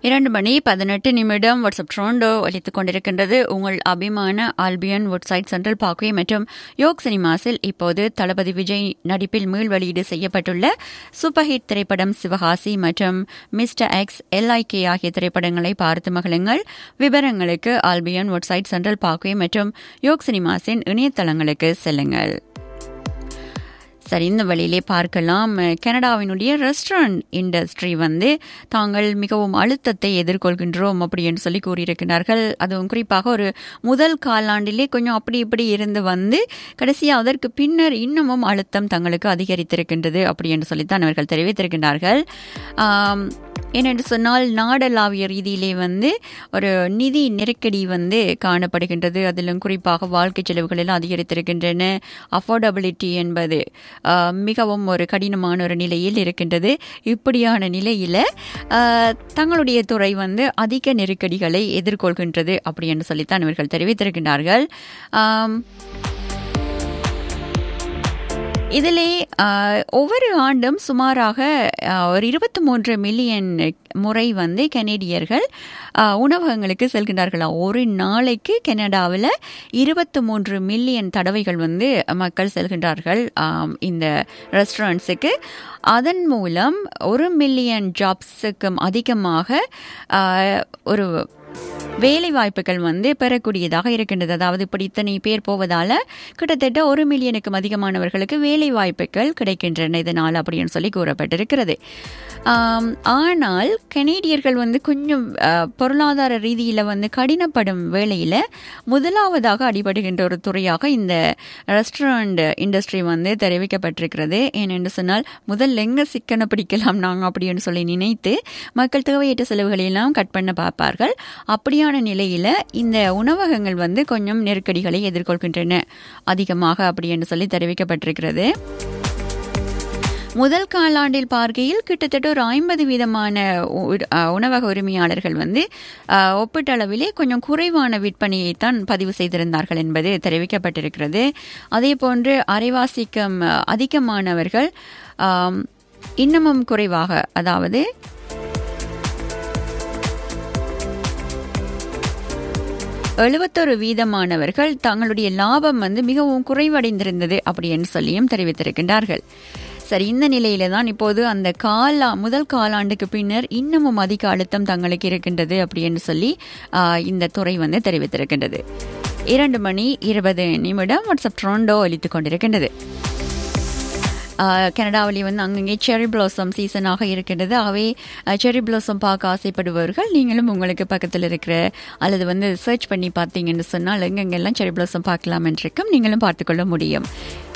இரண்டு மணி பதினெட்டு நிமிடம் வாட்ஸ்அப் ட்ரோண்டோ அளித்துக் கொண்டிருக்கின்றது உங்கள் அபிமான ஆல்பியன் வுட்சைட் சென்ட்ரல் பார்க்வே மற்றும் யோக் சினிமாஸில் இப்போது தளபதி விஜய் நடிப்பில் மீள் வெளியீடு செய்யப்பட்டுள்ள சூப்பர் ஹிட் திரைப்படம் சிவகாசி மற்றும் மிஸ்டர் எக்ஸ் எல்ஐகே ஆகிய திரைப்படங்களை பார்த்து மகிழுங்கள் விவரங்களுக்கு ஆல்பியன் வுட்சைட் சென்ட்ரல் பார்க்வே மற்றும் யோக் சினிமாஸின் இணையதளங்களுக்கு செல்லுங்கள் சரி இந்த வழியிலே பார்க்கலாம் கனடாவினுடைய ரெஸ்டாரண்ட் இண்டஸ்ட்ரி வந்து தாங்கள் மிகவும் அழுத்தத்தை எதிர்கொள்கின்றோம் அப்படி என்று சொல்லி கூறியிருக்கிறார்கள் அதுவும் குறிப்பாக ஒரு முதல் காலாண்டிலே கொஞ்சம் அப்படி இப்படி இருந்து வந்து கடைசியாக அதற்கு பின்னர் இன்னமும் அழுத்தம் தங்களுக்கு அதிகரித்திருக்கின்றது அப்படி என்று சொல்லித்தான் அவர்கள் தெரிவித்திருக்கின்றார்கள் ஏனென்று சொன்னால் நாடளாவிய ரீதியிலே வந்து ஒரு நிதி நெருக்கடி வந்து காணப்படுகின்றது அதிலும் குறிப்பாக வாழ்க்கை செலவுகள் எல்லாம் அதிகரித்திருக்கின்றன அஃபோர்டபிலிட்டி என்பது மிகவும் ஒரு கடினமான ஒரு நிலையில் இருக்கின்றது இப்படியான நிலையில் தங்களுடைய துறை வந்து அதிக நெருக்கடிகளை எதிர்கொள்கின்றது அப்படி என்று சொல்லித்தான் இவர்கள் தெரிவித்திருக்கின்றார்கள் இதிலே ஒவ்வொரு ஆண்டும் சுமாராக ஒரு இருபத்தி மூன்று மில்லியன் முறை வந்து கனேடியர்கள் உணவகங்களுக்கு செல்கின்றார்களாம் ஒரு நாளைக்கு கனடாவில் இருபத்தி மூன்று மில்லியன் தடவைகள் வந்து மக்கள் செல்கின்றார்கள் இந்த ரெஸ்டாரண்ட்ஸுக்கு அதன் மூலம் ஒரு மில்லியன் ஜாப்ஸுக்கும் அதிகமாக ஒரு வேலை வாய்ப்புகள் வந்து பெறக்கூடியதாக இருக்கின்றது அதாவது இப்படி இத்தனை பேர் போவதால கிட்டத்தட்ட ஒரு மில்லியனுக்கும் அதிகமானவர்களுக்கு வேலை வாய்ப்புகள் கிடைக்கின்றன இதனால் அப்படின்னு சொல்லி கூறப்பட்டிருக்கிறது ஆனால் கனேடியர்கள் வந்து கொஞ்சம் பொருளாதார ரீதியில் வந்து கடினப்படும் வேளையில் முதலாவதாக அடிபடுகின்ற ஒரு துறையாக இந்த ரெஸ்டாரண்ட் இண்டஸ்ட்ரி வந்து தெரிவிக்கப்பட்டிருக்கிறது ஏனென்று சொன்னால் முதல்ல எங்கே சிக்கனை பிடிக்கலாம் நாங்கள் அப்படின்னு சொல்லி நினைத்து மக்கள் தேவையற்ற செலவுகளை எல்லாம் கட் பண்ண பார்ப்பார்கள் அப்படியான நிலையில் இந்த உணவகங்கள் வந்து கொஞ்சம் நெருக்கடிகளை எதிர்கொள்கின்றன அதிகமாக அப்படி என்று சொல்லி தெரிவிக்கப்பட்டிருக்கிறது முதல் காலாண்டில் பார்க்கையில் கிட்டத்தட்ட ஒரு ஐம்பது வீதமான உணவக உரிமையாளர்கள் வந்து ஒப்பீட்டளவிலே கொஞ்சம் குறைவான விற்பனையை தான் பதிவு செய்திருந்தார்கள் என்பது தெரிவிக்கப்பட்டிருக்கிறது அதே போன்று அரைவாசிக்கம் அதிகமானவர்கள் இன்னமும் குறைவாக அதாவது எழுபத்தொரு வீதமானவர்கள் தங்களுடைய லாபம் வந்து மிகவும் குறைவடைந்திருந்தது அப்படின்னு சொல்லியும் தெரிவித்திருக்கின்றார்கள் சரி இந்த நிலையில தான் இப்போது அந்த காலா முதல் காலாண்டுக்கு பின்னர் இன்னமும் அதிக அழுத்தம் தங்களுக்கு இருக்கின்றது அப்படின்னு சொல்லி இந்த துறை வந்து தெரிவித்திருக்கின்றது இரண்டு மணி இருபது நிமிடம் வாட்ஸ்அப் ட்ரோண்டோ அளித்துக் கொண்டிருக்கின்றது கனடாவிலே வந்து அங்கங்கே செரி பிளாசம் சீசனாக இருக்கின்றது ஆகவே செரி பிளாசம் பார்க்க ஆசைப்படுபவர்கள் நீங்களும் உங்களுக்கு பக்கத்தில் இருக்கிற அல்லது வந்து சர்ச் பண்ணி பார்த்தீங்கன்னு சொன்னால் எங்கெங்கெல்லாம் செரி பிளாசம் பார்க்கலாம் என்றிருக்கும் நீங்களும் பார்த்துக்கொள்ள முடியும்